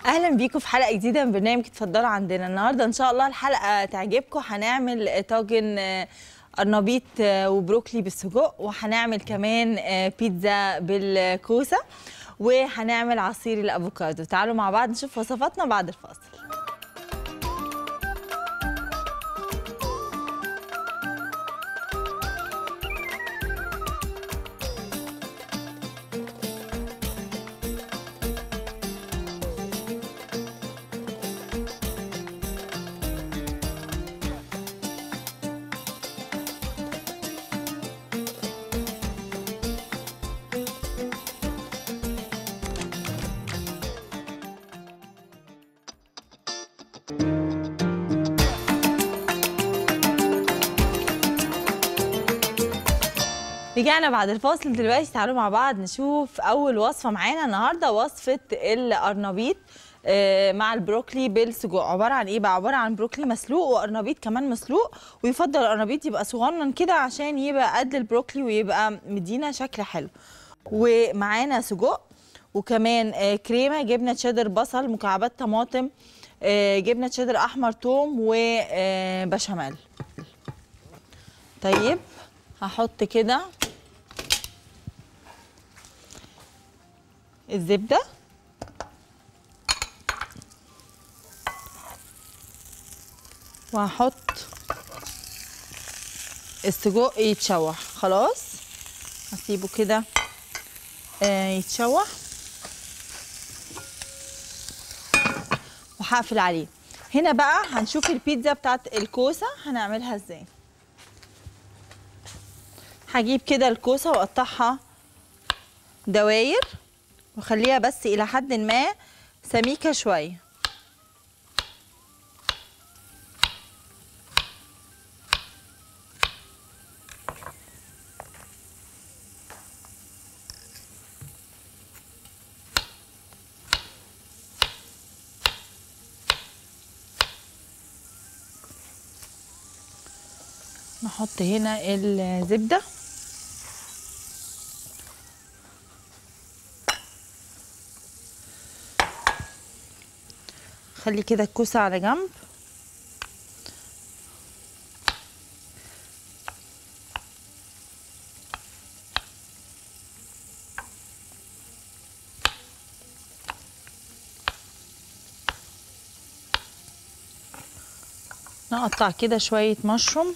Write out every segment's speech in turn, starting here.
اهلا بيكم في حلقه جديده من برنامج اتفضلوا عندنا النهارده ان شاء الله الحلقه تعجبكم هنعمل طاجن آه، قرنبيط آه، وبروكلي بالسجق وهنعمل كمان آه، بيتزا بالكوسه وهنعمل عصير الافوكادو تعالوا مع بعض نشوف وصفاتنا بعد الفاصل رجعنا بعد الفاصل دلوقتي تعالوا مع بعض نشوف اول وصفه معانا النهارده وصفه القرنبيط آه، مع البروكلي بالسجق عباره عن ايه بقى عباره عن بروكلي مسلوق وقرنبيط كمان مسلوق ويفضل القرنبيط يبقى صغنن كده عشان يبقى قد البروكلي ويبقى مدينا شكل حلو ومعانا سجق وكمان آه، كريمه جبنه تشيدر بصل مكعبات طماطم آه، جبنه تشيدر احمر توم وبشاميل طيب هحط كده الزبدة وهحط السجق يتشوح خلاص هسيبه كده آه، يتشوح وهقفل عليه هنا بقى هنشوف البيتزا بتاعت الكوسة هنعملها ازاي هجيب كده الكوسة واقطعها دواير واخليها بس الى حد ما سميكة شوية نحط هنا الزبده خلي كده الكوسة على جنب نقطع كده شوية مشروم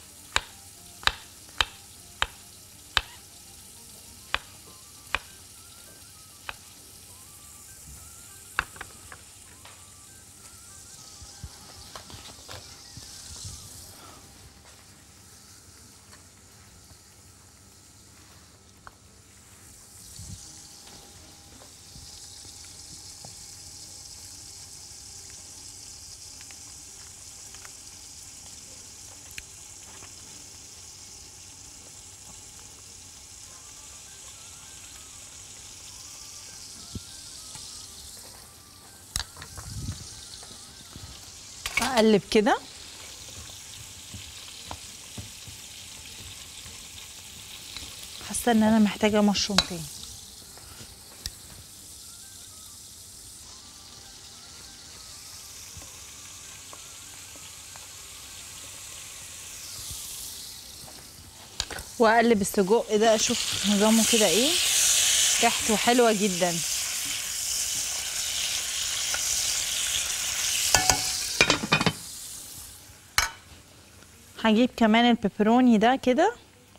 اقلب كده حاسه ان انا محتاجه مشروم تاني واقلب السجق ده اشوف نظامه كده ايه ريحته حلوه جدا هجيب كمان البيبروني ده كده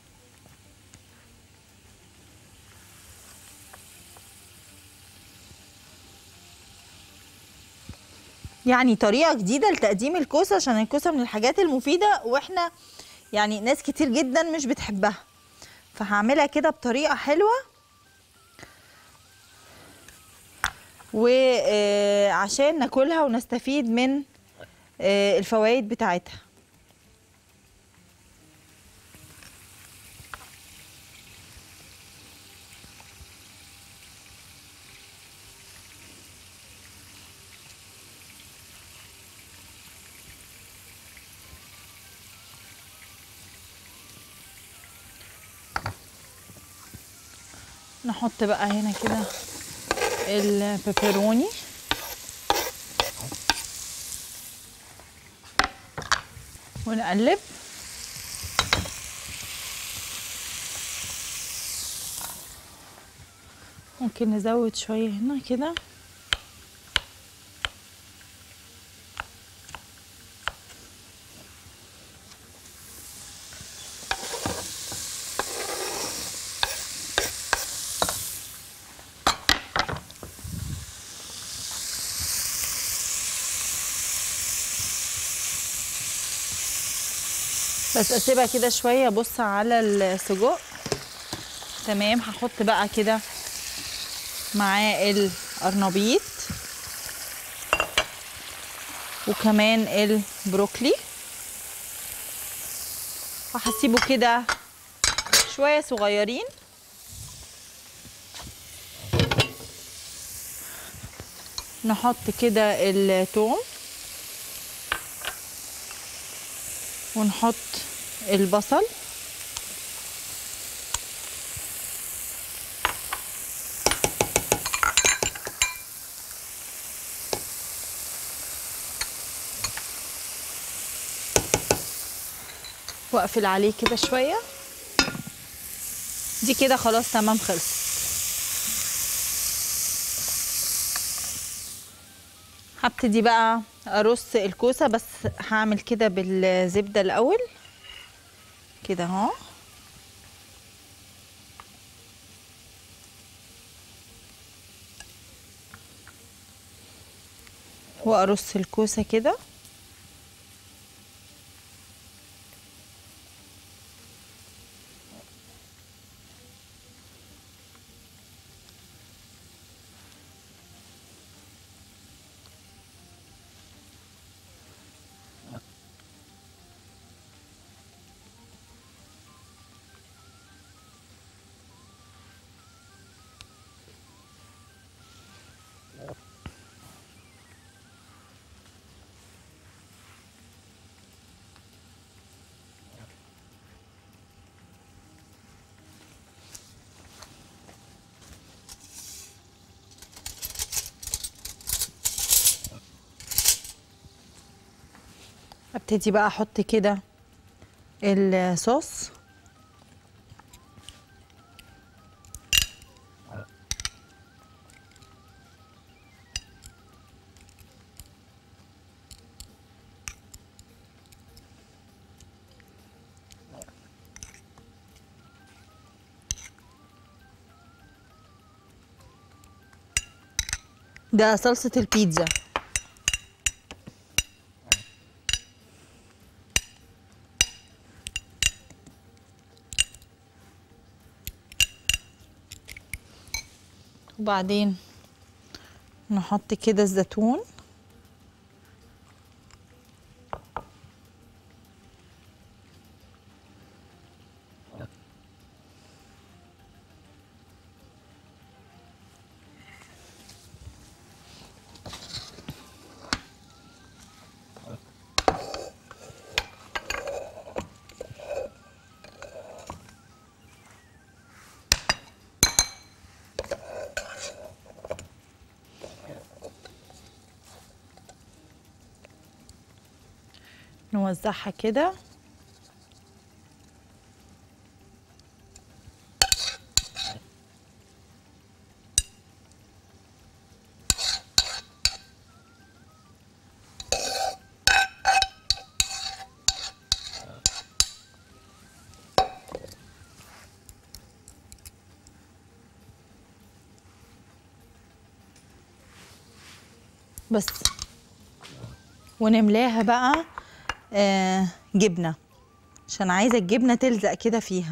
يعني طريقة جديدة لتقديم الكوسة عشان الكوسة من الحاجات المفيدة واحنا يعني ناس كتير جدا مش بتحبها فهعملها كده بطريقة حلوة وعشان ناكلها ونستفيد من آه، الفوائد بتاعتها نحط بقى هنا كده البيبروني ونقلب ممكن نزود شوية هنا كده بس اسيبها كده شويه ابص على السجق تمام هحط بقى كده معاه القرنبيط وكمان البروكلي وهسيبه كده شويه صغيرين نحط كده الثوم ونحط البصل واقفل عليه كده شويه دي كده خلاص تمام خلصت هبتدي بقى ارص الكوسه بس هعمل كده بالزبده الاول كده اهو وارص الكوسه كده ابتدي بقى احط كده الصوص ده صلصة البيتزا وبعدين نحط كده الزيتون نوزعها كده بس ونملاها بقى آه جبنه عشان عايزه الجبنه تلزق كده فيها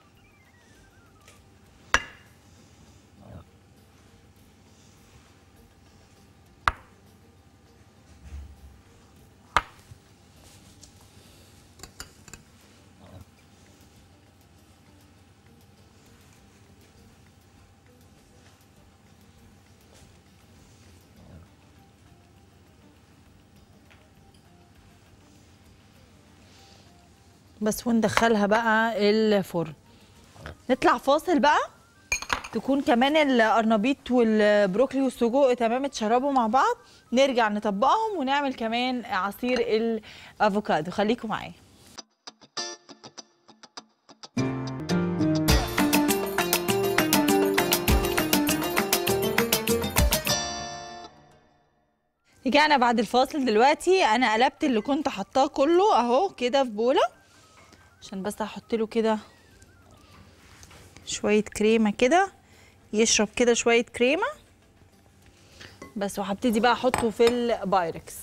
بس وندخلها بقى الفرن نطلع فاصل بقى تكون كمان القرنبيط والبروكلي والسجق تمام اتشربوا مع بعض نرجع نطبقهم ونعمل كمان عصير الافوكادو خليكم معايا رجعنا بعد الفاصل دلوقتي انا قلبت اللي كنت حطاه كله اهو كده في بوله عشان بس هحط له كده شويه كريمه كده يشرب كده شويه كريمه بس وهبتدي بقى احطه في البايركس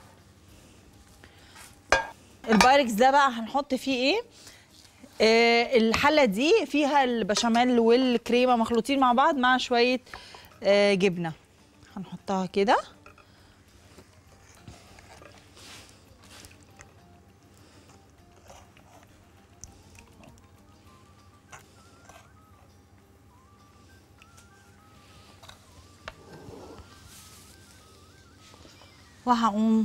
البايركس ده بقى هنحط فيه ايه آه الحله دي فيها البشاميل والكريمه مخلوطين مع بعض مع شويه آه جبنه هنحطها كده وهقوم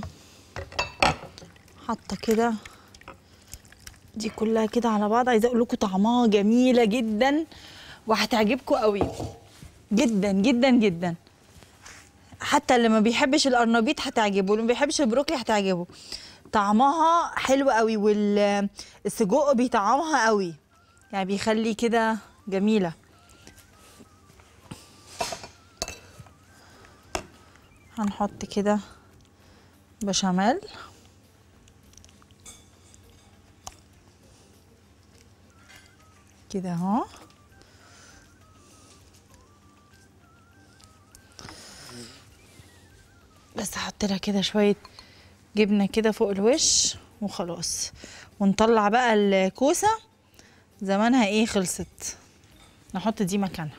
حاطه كده دي كلها كده على بعض عايزه اقول لكم طعمها جميله جدا وهتعجبكم قوي جدا جدا جدا حتى اللي ما بيحبش القرنبيط هتعجبه واللي ما بيحبش البروكلي هتعجبه طعمها حلو قوي والسجق بيطعمها قوي يعني بيخلي كده جميله هنحط كده بشاميل كده اهو بس هحط لها كده شويه جبنه كده فوق الوش وخلاص ونطلع بقى الكوسه زمانها ايه خلصت نحط دي مكانها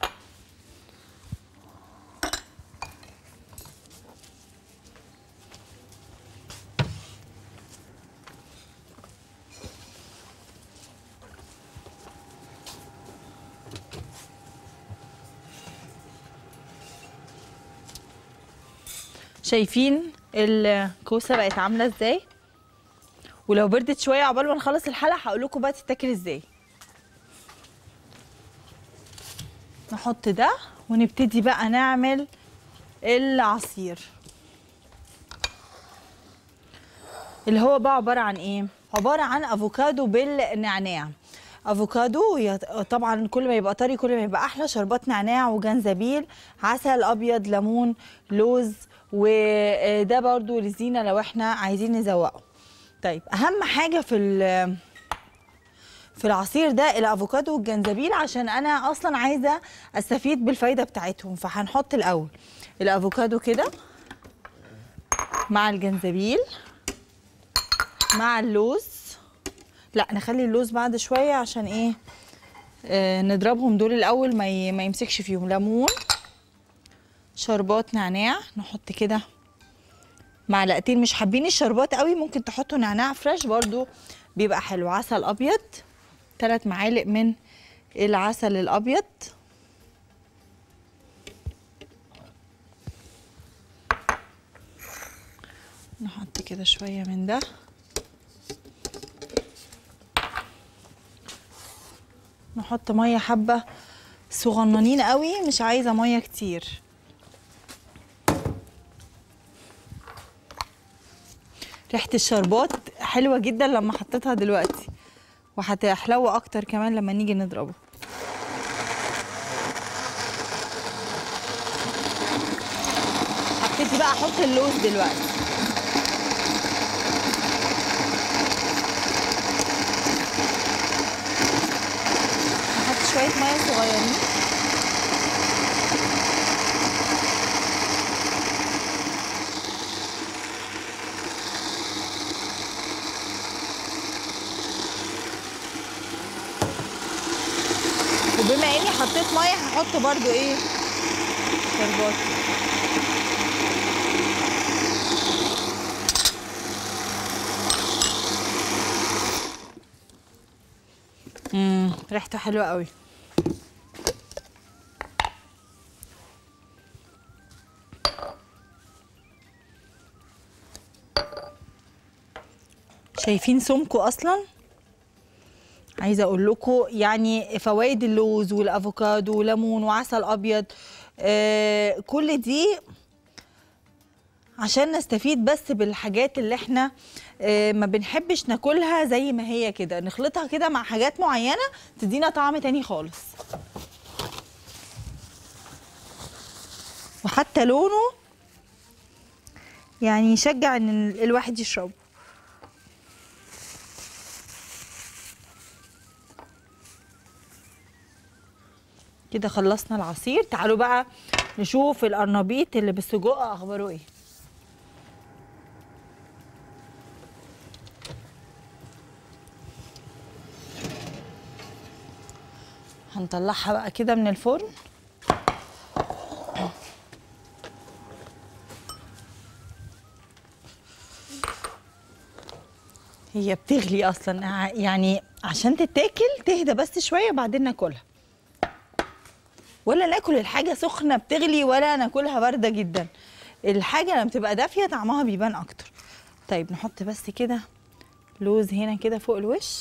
شايفين الكوسه بقت عامله ازاي ولو بردت شويه عقبال ما نخلص الحلقه هقول لكم بقى تتاكل ازاي نحط ده ونبتدي بقى نعمل العصير اللي هو بقى عباره عن ايه عباره عن افوكادو بالنعناع افوكادو يا- طبعا كل ما يبقى طري كل ما يبقى احلى شربات نعناع وجنزبيل عسل ابيض ليمون لوز وده برضو للزينه لو احنا عايزين نزوقه طيب اهم حاجه في ال- في العصير ده الافوكادو والجنزبيل عشان انا اصلا عايزه استفيد بالفايده بتاعتهم فهنحط الاول الافوكادو كده مع الجنزبيل مع اللوز لا نخلي اللوز بعد شويه عشان ايه آه نضربهم دول الاول ما ي- ما يمسكش فيهم ليمون شربات نعناع نحط كده معلقتين مش حابين الشربات قوي ممكن تحطوا نعناع فريش برضو بيبقى حلو عسل ابيض ثلاث معالق من العسل الابيض نحط كده شويه من ده نحط ميه حبه صغننين قوي مش عايزه ميه كتير ريحه الشربات حلوه جدا لما حطيتها دلوقتي وهتحلو اكتر كمان لما نيجي نضربه هبتدي بقى احط اللوز دلوقتي هحط شويه ميه صغيرين وبما اني حطيت ميه هحط برضو ايه شربات امم ريحته حلوه قوي شايفين سمكه اصلا عايزه اقول لكم يعني فوائد اللوز والافوكادو وليمون وعسل ابيض آه كل دي عشان نستفيد بس بالحاجات اللي احنا آه ما بنحبش ناكلها زي ما هي كده نخلطها كده مع حاجات معينه تدينا طعم تاني خالص وحتى لونه يعني يشجع ان ال- الواحد يشربه كده خلصنا العصير تعالوا بقى نشوف القرنبيط اللي بالسجق اخباره ايه هنطلعها بقى كده من الفرن هي بتغلي اصلا ع- يعني عشان تتاكل تهدى بس شويه وبعدين ناكلها ولا ناكل الحاجه سخنه بتغلي ولا ناكلها بارده جدا الحاجه لما بتبقى دافيه طعمها بيبان اكتر طيب نحط بس كده لوز هنا كده فوق الوش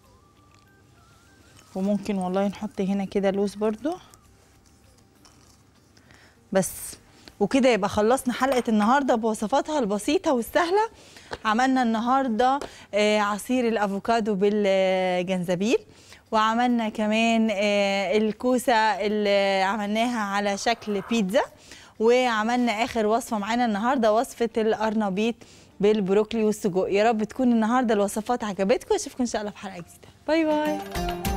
وممكن والله نحط هنا كده لوز برضو بس وكده يبقى خلصنا حلقة النهاردة بوصفاتها البسيطة والسهلة عملنا النهاردة آه، عصير الأفوكادو بالجنزبيل وعملنا كمان آه، الكوسة اللي عملناها على شكل بيتزا وعملنا آخر وصفة معانا النهاردة وصفة الأرنبيط بالبروكلي والسجق يا رب تكون النهاردة الوصفات عجبتكم أشوفكم إن شاء الله في حلقة جديدة باي باي